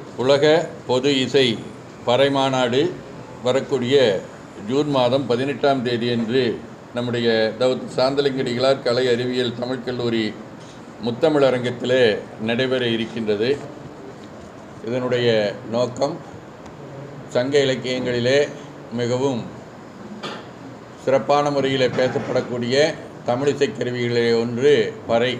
உலக பொது இசை பறைமாநாடு வரக்கூடிய ஜூன் மாதம் பதினெட்டாம் தேதியன்று நம்முடைய தவுத் சாந்தலிங்கடிகளார் கலை அறிவியல் தமிழ்க் கல்லூரி முத்தமிழரங்கத்திலே நடைபெற இருக்கின்றது இதனுடைய நோக்கம் சங்க இலக்கியங்களிலே மிகவும் சிறப்பான முறையில் பேசப்படக்கூடிய தமிழிசை கருவிகளிலே ஒன்று பறை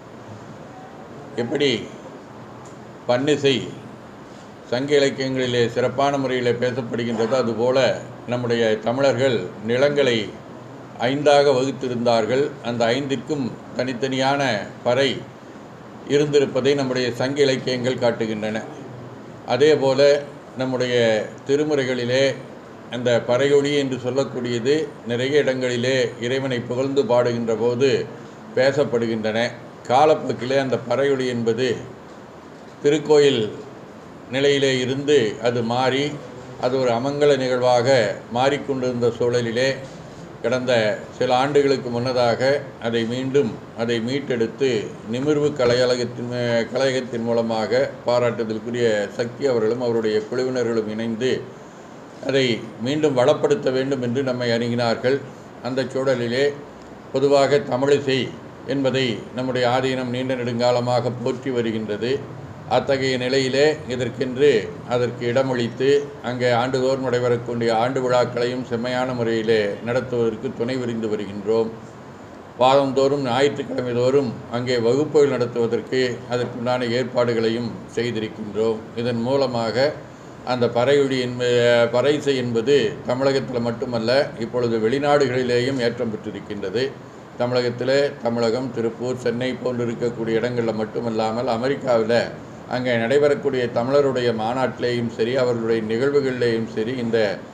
எப்படி பன்னிசை சங்க இலக்கியங்களிலே சிறப்பான முறையில் பேசப்படுகின்றதோ அதுபோல நம்முடைய தமிழர்கள் நிலங்களை ஐந்தாக வகுத்திருந்தார்கள் அந்த ஐந்திற்கும் தனித்தனியான பறை இருந்திருப்பதை நம்முடைய சங்க இலக்கியங்கள் காட்டுகின்றன அதேபோல நம்முடைய திருமுறைகளிலே அந்த பறையொளி என்று சொல்லக்கூடியது நிறைய இடங்களிலே இறைவனை புகழ்ந்து பாடுகின்ற போது பேசப்படுகின்றன காலப்போக்கிலே அந்த பறையொளி என்பது திருக்கோயில் நிலையிலே இருந்து அது மாறி அது ஒரு அமங்கல நிகழ்வாக மாறிக்கொண்டிருந்த சூழலிலே கடந்த சில ஆண்டுகளுக்கு முன்னதாக அதை மீண்டும் அதை மீட்டெடுத்து நிமிர்வு கலையழகத்தின் கலையகத்தின் மூலமாக பாராட்டுதலுக்குரிய சக்தி அவர்களும் அவருடைய குழுவினர்களும் இணைந்து அதை மீண்டும் வளப்படுத்த வேண்டும் என்று நம்மை அணுகினார்கள் அந்த சூழலிலே பொதுவாக தமிழிசை என்பதை நம்முடைய ஆதீனம் நீண்ட நெடுங்காலமாக போற்றி வருகின்றது அத்தகைய நிலையிலே இதற்கென்று அதற்கு இடமளித்து அங்கே ஆண்டுதோறும் நடைபெறக்கூடிய ஆண்டு விழாக்களையும் செம்மையான முறையிலே நடத்துவதற்கு துணை புரிந்து வருகின்றோம் வாரந்தோறும் ஞாயிற்றுக்கிழமை தோறும் அங்கே வகுப்புகள் நடத்துவதற்கு அதற்குண்டான ஏற்பாடுகளையும் செய்திருக்கின்றோம் இதன் மூலமாக அந்த பறையொடி என்ப பறைசை என்பது தமிழகத்தில் மட்டுமல்ல இப்பொழுது வெளிநாடுகளிலேயும் ஏற்றம் பெற்றிருக்கின்றது தமிழகத்தில் தமிழகம் திருப்பூர் சென்னை போன்று இருக்கக்கூடிய இடங்களில் மட்டுமல்லாமல் அமெரிக்காவில் அங்கே நடைபெறக்கூடிய தமிழருடைய மாநாட்டிலேயும் சரி அவர்களுடைய நிகழ்வுகளிலேயும் சரி இந்த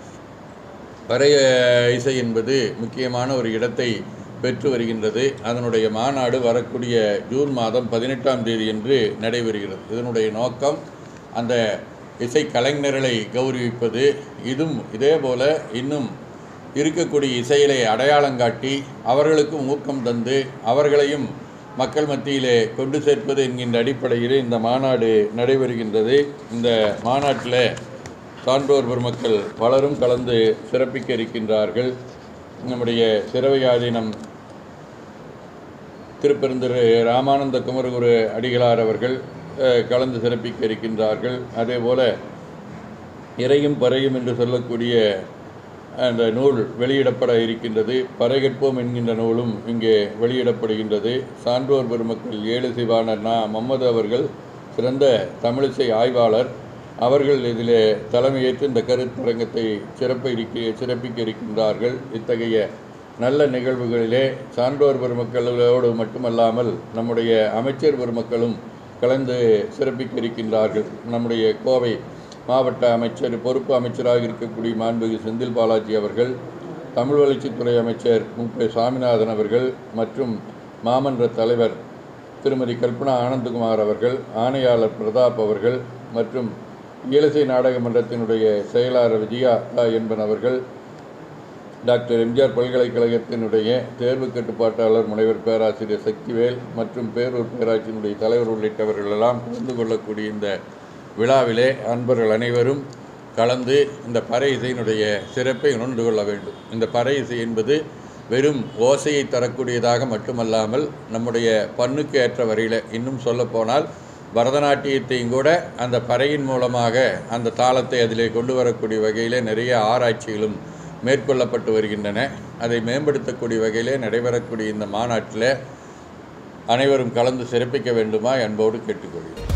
பறைய இசை என்பது முக்கியமான ஒரு இடத்தை பெற்று வருகின்றது அதனுடைய மாநாடு வரக்கூடிய ஜூன் மாதம் பதினெட்டாம் தேதி என்று நடைபெறுகிறது இதனுடைய நோக்கம் அந்த இசை கலைஞர்களை கௌரவிப்பது இதுவும் இதே போல இன்னும் இருக்கக்கூடிய இசையிலே அடையாளங்காட்டி அவர்களுக்கும் ஊக்கம் தந்து அவர்களையும் மக்கள் மத்தியிலே கொண்டு சேர்ப்பது என்கின்ற அடிப்படையில் இந்த மாநாடு நடைபெறுகின்றது இந்த மாநாட்டில் சான்றோர் பெருமக்கள் பலரும் கலந்து சிறப்பிக்க இருக்கின்றார்கள் நம்முடைய சிறவையாதீனம் திருப்பெருந்திரு ராமானந்த குமரகுரு அடிகளார் அவர்கள் கலந்து சிறப்பிக்க இருக்கின்றார்கள் அதே போல இறையும் பறையும் என்று சொல்லக்கூடிய அந்த நூல் வெளியிடப்பட இருக்கின்றது பறைகற்போம் என்கின்ற நூலும் இங்கே வெளியிடப்படுகின்றது சான்றோர் பெருமக்கள் ஏழு சிவானர் நா முகமது அவர்கள் சிறந்த தமிழிசை ஆய்வாளர் அவர்கள் இதிலே தலைமையேற்று இந்த கருத்தரங்கத்தை சிறப்ப இருக்க சிறப்பிக்க இருக்கின்றார்கள் இத்தகைய நல்ல நிகழ்வுகளிலே சான்றோர் பெருமக்களோடு மட்டுமல்லாமல் நம்முடைய அமைச்சர் பெருமக்களும் கலந்து சிறப்பிக்க இருக்கின்றார்கள் நம்முடைய கோவை மாவட்ட அமைச்சர் பொறுப்பு அமைச்சராக இருக்கக்கூடிய மாண்புமிகு செந்தில் பாலாஜி அவர்கள் தமிழ் வளர்ச்சித்துறை அமைச்சர் முப்பை சாமிநாதன் அவர்கள் மற்றும் மாமன்ற தலைவர் திருமதி கல்பனா ஆனந்தகுமார் அவர்கள் ஆணையாளர் பிரதாப் அவர்கள் மற்றும் இயலிசை நாடக மன்றத்தினுடைய செயலாளர் விஜயா என்பன் அவர்கள் டாக்டர் எம்ஜிஆர் பல்கலைக்கழகத்தினுடைய தேர்வு கட்டுப்பாட்டாளர் முனைவர் பேராசிரியர் சக்திவேல் மற்றும் பேரூர் பேராட்சியினுடைய தலைவர் உள்ளிட்டவர்கள் எல்லாம் கலந்து கொள்ளக்கூடிய இந்த விழாவிலே அன்பர்கள் அனைவரும் கலந்து இந்த பறை இசையினுடைய சிறப்பை உணர்ந்து கொள்ள வேண்டும் இந்த பறை இசை என்பது வெறும் ஓசையை தரக்கூடியதாக மட்டுமல்லாமல் நம்முடைய பண்ணுக்கு ஏற்ற வரையில் இன்னும் சொல்லப்போனால் பரதநாட்டியத்தையும் கூட அந்த பறையின் மூலமாக அந்த தாளத்தை அதிலே கொண்டு வரக்கூடிய வகையில் நிறைய ஆராய்ச்சிகளும் மேற்கொள்ளப்பட்டு வருகின்றன அதை மேம்படுத்தக்கூடிய வகையிலே நடைபெறக்கூடிய இந்த மாநாட்டில் அனைவரும் கலந்து சிறப்பிக்க வேண்டுமா என்போடு கேட்டுக்கொள்கிறேன்